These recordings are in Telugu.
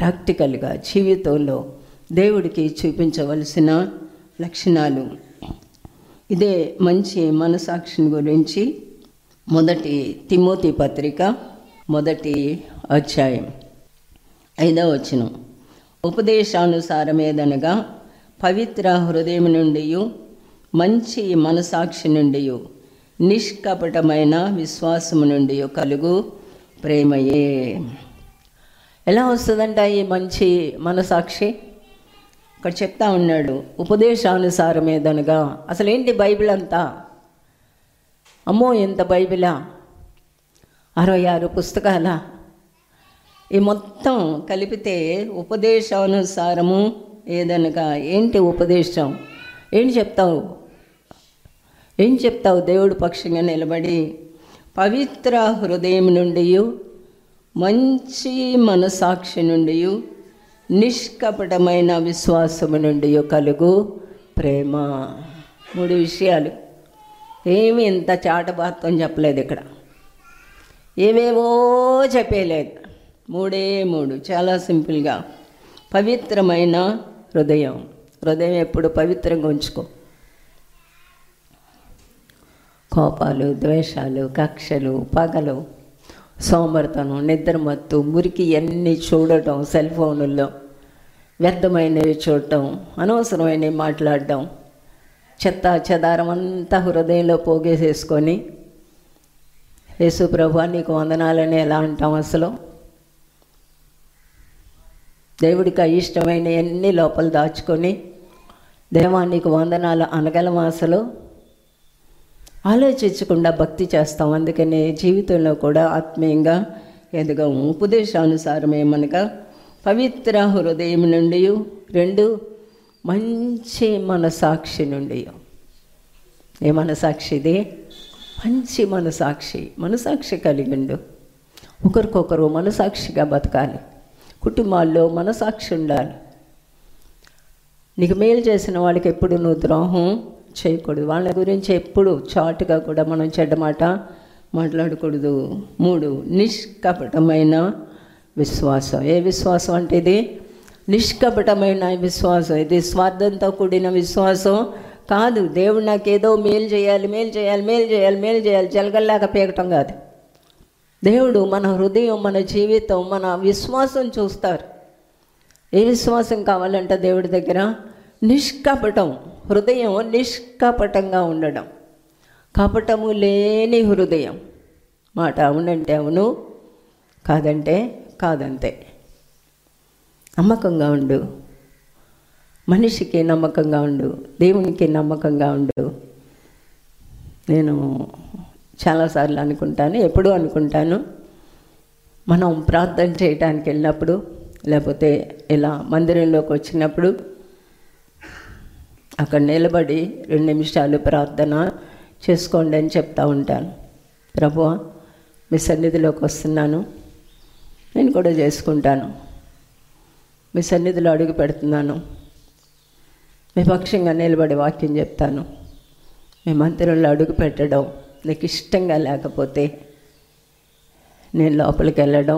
ప్రాక్టికల్గా జీవితంలో దేవుడికి చూపించవలసిన లక్షణాలు ఇదే మంచి మనసాక్షిని గురించి మొదటి తిమోతి పత్రిక మొదటి అధ్యాయం ఐదవ వచనం ఉపదేశానుసారమేదనగా పవిత్ర హృదయం నుండి మంచి మనసాక్షి నుండి నిష్కపటమైన విశ్వాసము నుండి కలుగు ప్రేమయే ఎలా వస్తుందంట ఈ మంచి మనసాక్షి ఇక్కడ చెప్తా ఉన్నాడు ఉపదేశానుసారమేదనగా అసలు ఏంటి బైబిల్ అంతా అమ్మో ఎంత బైబిలా అరవై ఆరు పుస్తకాల ఈ మొత్తం కలిపితే ఉపదేశానుసారము ఏదనగా ఏంటి ఉపదేశం ఏం చెప్తావు ఏం చెప్తావు దేవుడు పక్షంగా నిలబడి పవిత్ర హృదయం నుండి మంచి మనసాక్షి నుండి నిష్కపటమైన విశ్వాసము నుండి కలుగు ప్రేమ మూడు విషయాలు ఏమి ఇంత చాటబాత్వం చెప్పలేదు ఇక్కడ ఏవేవో చెప్పేయలేదు మూడే మూడు చాలా సింపుల్గా పవిత్రమైన హృదయం హృదయం ఎప్పుడు పవిత్రంగా ఉంచుకో కోపాలు ద్వేషాలు కక్షలు పగలు సోమర్తనం నిద్రమత్తు మురికి అన్నీ చూడటం సెల్ ఫోనుల్లో వ్యర్థమైనవి చూడటం అనవసరమైనవి మాట్లాడటం చెత్త చెదారం అంతా హృదయంలో పోగేసేసుకొని యేసు ప్రభు నీకు వందనాలని ఎలా అంటాం అసలు దేవుడికి అయిష్టమైన ఎన్ని లోపల దాచుకొని దేవా నీకు వందనాలు అనగలమా అసలు ఆలోచించకుండా భక్తి చేస్తాం అందుకని జీవితంలో కూడా ఆత్మీయంగా ఎదగం ఉపదేశానుసారమేమనగా పవిత్ర హృదయం నుండి రెండు మంచి మనసాక్షి నుండి ఏ మనసాక్షిది మంచి మనసాక్షి మనసాక్షి కలిగిండు ఒకరికొకరు మనసాక్షిగా బతకాలి కుటుంబాల్లో మనసాక్షి ఉండాలి నీకు మేలు చేసిన వాళ్ళకి ఎప్పుడు నువ్వు ద్రోహం చేయకూడదు వాళ్ళ గురించి ఎప్పుడు చాటుగా కూడా మనం చెడ్డ మాట మాట్లాడకూడదు మూడు నిష్కపటమైన విశ్వాసం ఏ విశ్వాసం అంటే ఇది నిష్కపటమైన విశ్వాసం ఇది స్వార్థంతో కూడిన విశ్వాసం కాదు దేవుడు నాకేదో మేలు చేయాలి మేలు చేయాలి మేలు చేయాలి మేలు చేయాలి జలగల్లాగా పీకటం కాదు దేవుడు మన హృదయం మన జీవితం మన విశ్వాసం చూస్తారు ఏ విశ్వాసం కావాలంటే దేవుడి దగ్గర నిష్కపటం హృదయం నిష్కపటంగా ఉండడం కపటము లేని హృదయం మాట అవునంటే అవును కాదంటే కాదంతే నమ్మకంగా ఉండు మనిషికి నమ్మకంగా ఉండు దేవునికి నమ్మకంగా ఉండు నేను చాలాసార్లు అనుకుంటాను ఎప్పుడూ అనుకుంటాను మనం ప్రార్థన చేయడానికి వెళ్ళినప్పుడు లేకపోతే ఇలా మందిరంలోకి వచ్చినప్పుడు అక్కడ నిలబడి రెండు నిమిషాలు ప్రార్థన చేసుకోండి అని చెప్తా ఉంటాను ప్రభు మీ సన్నిధిలోకి వస్తున్నాను నేను కూడా చేసుకుంటాను మీ సన్నిధిలో అడుగు పెడుతున్నాను మీ పక్షంగా నిలబడి వాక్యం చెప్తాను మీ మందిరంలో అడుగు పెట్టడం నీకు ఇష్టంగా లేకపోతే నేను లోపలికి వెళ్ళడం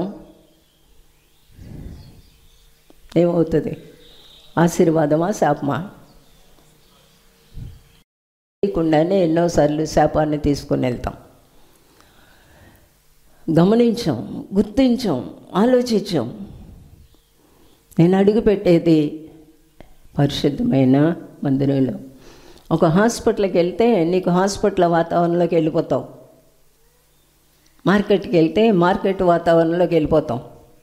ఏమవుతుంది ఆశీర్వాదమా శాపమా లేకుండానే ఎన్నోసార్లు శాపాన్ని తీసుకుని వెళ్తాం గమనించాం గుర్తించాం ఆలోచించాం నేను అడుగు పెట్టేది పరిశుద్ధమైన మందిరంలో ఒక హాస్పిటల్కి వెళ్తే నీకు హాస్పిటల్ వాతావరణంలోకి వెళ్ళిపోతావు మార్కెట్కి వెళ్తే మార్కెట్ వాతావరణంలోకి వెళ్ళిపోతాం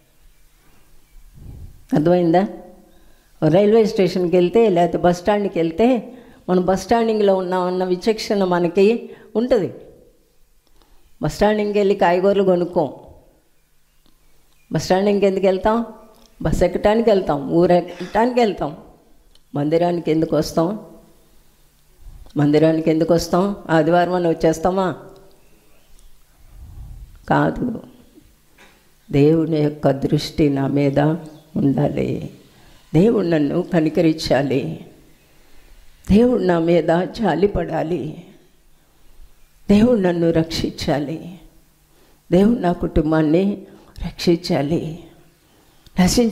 అర్థమైందా రైల్వే స్టేషన్కి వెళ్తే లేకపోతే బస్ స్టాండ్కి వెళ్తే మనం బస్ స్టాండింగ్లో ఉన్నామన్న విచక్షణ మనకి ఉంటుంది బస్ స్టాండింగ్కి వెళ్ళి కాయగూరలు కొనుక్కోం బస్ స్టాండింగ్కి ఎందుకు వెళ్తాం బస్ ఎక్కటానికి వెళ్తాం ఊరు ఎక్కటానికి వెళ్తాం మందిరానికి ఎందుకు వస్తాం మందిరానికి ఎందుకు వస్తాం ఆదివారం అని వచ్చేస్తామా కాదు దేవుని యొక్క దృష్టి నా మీద ఉండాలి దేవుడు నన్ను కనికరించాలి దేవుడు నా మీద జాలిపడాలి దేవుడు నన్ను రక్షించాలి దేవుడు నా కుటుంబాన్ని రక్షించాలి నశించి